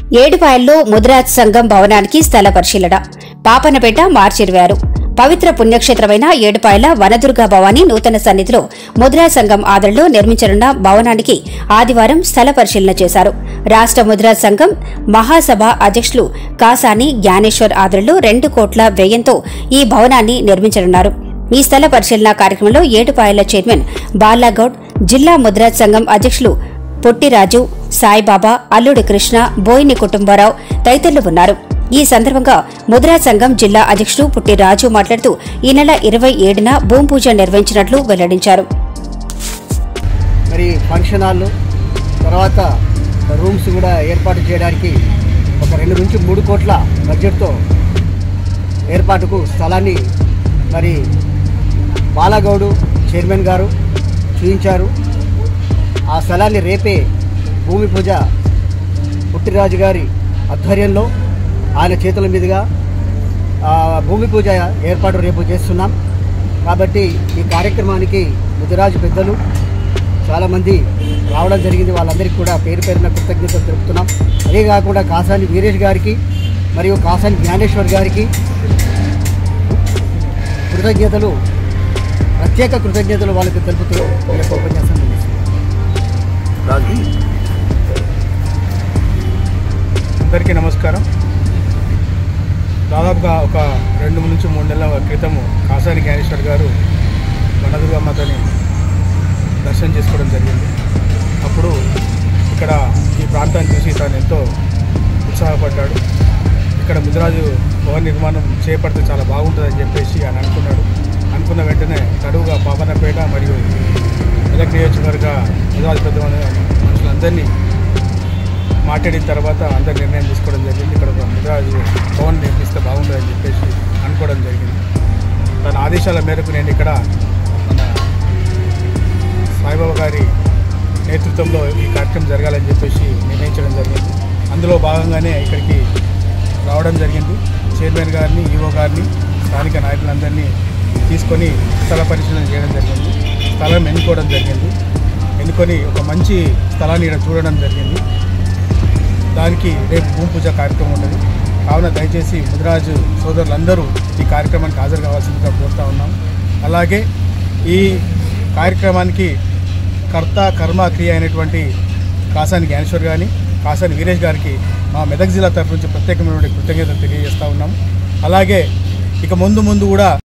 ఏడుపాయల్లో ముదిరాజ్ సంఘం భవనానికి స్థల పరిశీలన పాపనపేట మార్చి ఇరవై ఆరు పవిత్ర పుణ్యక్షేత్రమైన ఏడుపాయల వనదుర్గా భవానీ నూతన సన్నిధిలో ముద్రా సంఘం ఆదరణలో నిర్మించనున్న భవనానికి ఆదివారం స్థల పరిశీలన చేశారు రాష్ట ముద్రా సంఘం మహాసభ అధ్యక్షులు కాసాని జ్ఞానేశ్వర్ ఆదరణలో రెండు కోట్ల వ్యయంతో ఈ భవనాన్ని నిర్మించనున్నారు ఈ స్థల పరిశీలన కార్యక్రమంలో ఏడుపాయల చైర్మన్ బాలాగౌడ్ జిల్లా ముద్రాజ్ సంఘం అధ్యక్షులు పొట్టిరాజు సాయిబాబా అల్లుడి కృష్ణ బోయిని కుటుంబరావు తదితరులు ఉన్నారు ఈ సందర్భంగా ముద్రా సంఘం జిల్లా అధ్యక్షుడు పుట్టిరాజు మాట్లాడుతూ ఈ నెల ఇరవై ఏడున భూమి పూజ నిర్వహించినట్లు వెల్లడించారు మరి ఫంక్షన్ హాల్ తర్వాత రూమ్స్ కూడా ఏర్పాటు చేయడానికి ఒక రెండు నుంచి మూడు కోట్ల బడ్జెట్తో ఏర్పాటుకు స్థలాన్ని మరి బాలగౌడు చైర్మన్ గారు చూపించారు ఆ స్థలాన్ని రేపే భూమి పూజ పుట్టిరాజు గారి ఆధ్వర్యంలో ఆయన చేతుల మీదుగా ఆ, భూమి పూజ ఏర్పాటు రేపు చేస్తున్నాం కాబట్టి ఈ కార్యక్రమానికి ముదిరాజు పెద్దలు చాలామంది రావడం జరిగింది వాళ్ళందరికీ కూడా పేరు పేరున కృతజ్ఞతలు తెలుపుతున్నాం అదే కాకుండా కాసాని వీరేష్ గారికి మరియు కాసాని జ్ఞానేశ్వర్ గారికి కృతజ్ఞతలు ప్రత్యేక కృతజ్ఞతలు వాళ్ళకి తెలుపుతూ ఈ యొక్క ఉపన్యాసం ముగిస్తున్నాను. అందరికీ నమస్కారం దాదాపుగా ఒక రెండు నుంచి మూడు నెలల క్రితము కాసాని జ్ఞానేశ్వర్ గారు వనదుర్గమ్మతని దర్శనం చేసుకోవడం జరిగింది అప్పుడు ఇక్కడ ఈ ప్రాంతాన్ని చూసి తాను ఎంతో ఉత్సాహపడ్డాడు ఇక్కడ ముదిరాజు భవన నిర్మాణం చేపడితే చాలా బాగుంటుందని చెప్పేసి ఆయన అనుకున్నాడు అనుకున్న వెంటనే తడువుగా పాపనపేట మరియు మెదక్ నియోజకవర్గ ముదిరాజు పెద్ద మనుషులందరినీ మాట్లాడిన తర్వాత అందరు నిర్ణయం తీసుకోవడం జరిగింది ఇక్కడ ఒక ముద్రాజు భవన్ నిర్మిస్తే బాగుంటుందని చెప్పేసి అనుకోవడం జరిగింది తన ఆదేశాల మేరకు నేను ఇక్కడ మన సాయిబాబా గారి నేతృత్వంలో ఈ కార్యక్రమం జరగాలని చెప్పేసి నిర్ణయించడం జరిగింది అందులో భాగంగానే ఇక్కడికి రావడం జరిగింది చైర్మన్ గారిని ఈఓ గారిని స్థానిక నాయకులందరినీ తీసుకొని స్థల పరిశీలన చేయడం జరిగింది స్థలం ఎన్నుకోవడం జరిగింది ఎన్నుకొని ఒక మంచి స్థలాన్ని ఇక్కడ చూడడం జరిగింది దానికి రేపు భూమి పూజ కార్యక్రమం ఉన్నది కావున దయచేసి ముదిరాజు సోదరులందరూ ఈ కార్యక్రమానికి హాజరు కావాల్సిందిగా కోరుతా ఉన్నాం అలాగే ఈ కార్యక్రమానికి కర్త కర్మ క్రియ అయినటువంటి కాసాని జ్ఞానేశ్వర్ గారిని కాసాని వీరేష్ గారికి మా మెదక్ జిల్లా తరఫు నుంచి ప్రత్యేకమైనటువంటి కృతజ్ఞతలు తెలియజేస్తా ఉన్నాం అలాగే ఇక ముందు ముందు కూడా